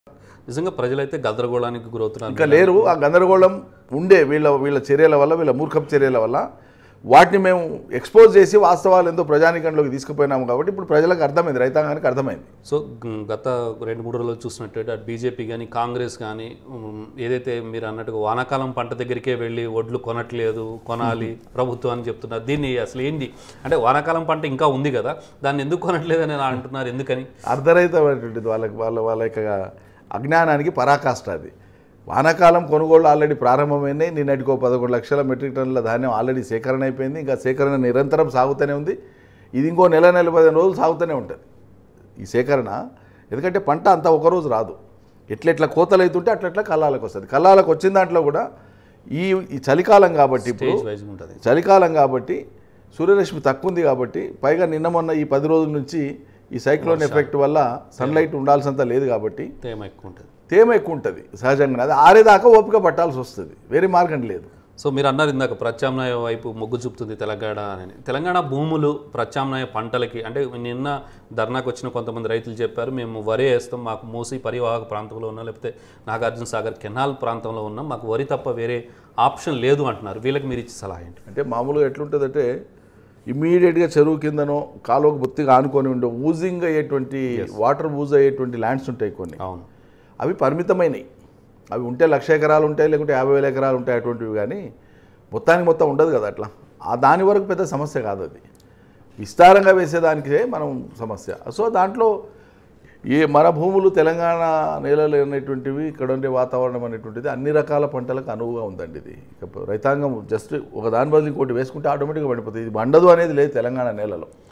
నిజంగా ప్రజలైతే గందరగోళానికి గురవుతున్నారు ఇంకా లేరు ఆ గందరగోళం ఉండే వీళ్ళ వీళ్ళ చర్యల వల్ల వీళ్ళ మూర్ఖపు చర్యల వల్ల వాటిని మేము ఎక్స్పోజ్ చేసి వాస్తవాలు ఎంతో ప్రజానికంలోకి తీసుకుపోయినాము కాబట్టి ఇప్పుడు ప్రజలకు అర్థమైంది రైతాంగానికి అర్థమైంది సో గ- గత రెండు మూడు రోజులు చూసినట్టయితే అటు బీజేపీ కానీ కాంగ్రెస్ కానీ ఉమ్, ఏదైతే మీరు అన్నట్టుగా వానాకాలం పంట దగ్గరికే వెళ్ళి వడ్లు కొనట్లేదు కొనాలి ప్రభుత్వం అని చెప్తున్నారు దీన్ని అసలు ఏంది అంటే వానాకాలం పంట ఇంకా ఉంది కదా దాన్ని ఎందుకు కొనట్లేదు అని అంటున్నారు ఎందుకని అర్ధరహితమైనటువంటిది వాళ్ళకి వాళ్ళ వాళ్ళ యొక్క అజ్ఞానానికి పరాకాష్ట అది వానాకాలం కొనుగోళ్లు ఆల్రెడీ ప్రారంభమైనాయి నిన్నటికో పదకొండు లక్షల మెట్రిక్ టన్నుల ధాన్యం ఆల్రెడీ సేకరణ అయిపోయింది ఇంకా సేకరణ నిరంతరం సాగుతూనే ఉంది ఇది ఇంకో నెల నెల పదిహేను రోజులు సాగుతూనే ఉంటుంది ఈ సేకరణ ఎందుకంటే పంట అంతా ఒకరోజు రాదు ఎట్లెట్లా కోతలు అవుతుంటే అట్లెట్లా కల్లాలకు వస్తుంది కల్లాలకు వచ్చిన దాంట్లో కూడా ఈ ఈ చలికాలం కాబట్టి ఇప్పుడు స్టేజ్ వైజ్ ఉంటుంది చలికాలం కాబట్టి సూర్యరశ్మి తక్కువ ఉంది కాబట్టి పైగా నిన్న మొన్న ఈ పది రోజుల నుంచి ఈ సైక్లోన్ ఎఫెక్ట్ వల్ల సన్లైట్ ఉండాల్సినంత లేదు కాబట్టి తేమ ఎక్కువ ఉంటుంది తేమ ఎక్కువ ఉంటుంది సహజంగా అది ఆరేదాకా ఓపిక పట్టాల్సి వస్తుంది వేరే మార్గం లేదు సో మీరు అన్నారు ఇందాక ప్రత్యామ్నాయ వైపు మొగ్గు చూపుతుంది తెలంగాణ అని తెలంగాణ భూములు ప్రత్యామ్నాయ పంటలకి అంటే నిన్న ధర్నాకు వచ్చిన కొంతమంది రైతులు చెప్పారు మేము వరి వేస్తాం మాకు మూసి పరివాహక ప్రాంతంలో ఉన్నాం లేకపోతే నాగార్జున సాగర్ కెనాల్ ప్రాంతంలో ఉన్నాం మాకు వరి తప్ప వేరే ఆప్షన్ లేదు అంటున్నారు వీళ్ళకి మీరు ఇచ్చే సలహా ఏంటి అంటే మామూలుగా ఎట్లుంటుందంటే ఇమీడియట్గా చెరువు కిందనో కాలువకు బొత్తిగా ఆనుకొని ఉండే ఊజింగ్ అయ్యేటువంటి వాటర్ ఊజ్ అయ్యేటువంటి ల్యాండ్స్ ఉంటాయి కొన్ని అవును అవి పరిమితమైనవి అవి ఉంటే లక్ష ఎకరాలు ఉంటాయి లేకుంటే యాభై వేల ఎకరాలు ఉంటాయి అటువంటివి కానీ మొత్తానికి మొత్తం ఉండదు కదా అట్లా ఆ దాని వరకు పెద్ద సమస్య కాదు అది విస్తారంగా వేసేదానికే మనం సమస్య సో దాంట్లో ఏ మన భూములు తెలంగాణ నేలలు అనేటువంటివి ఇక్కడ ఉండే వాతావరణం అనేటువంటిది అన్ని రకాల పంటలకు అనువుగా ఉందండి ఇది ఇక రైతాంగం జస్ట్ ఒక దాని బదులు ఇంకోటి వేసుకుంటే ఆటోమేటిక్గా పడిపోతుంది ఇది పండదు అనేది లేదు తెలంగాణ నేలలో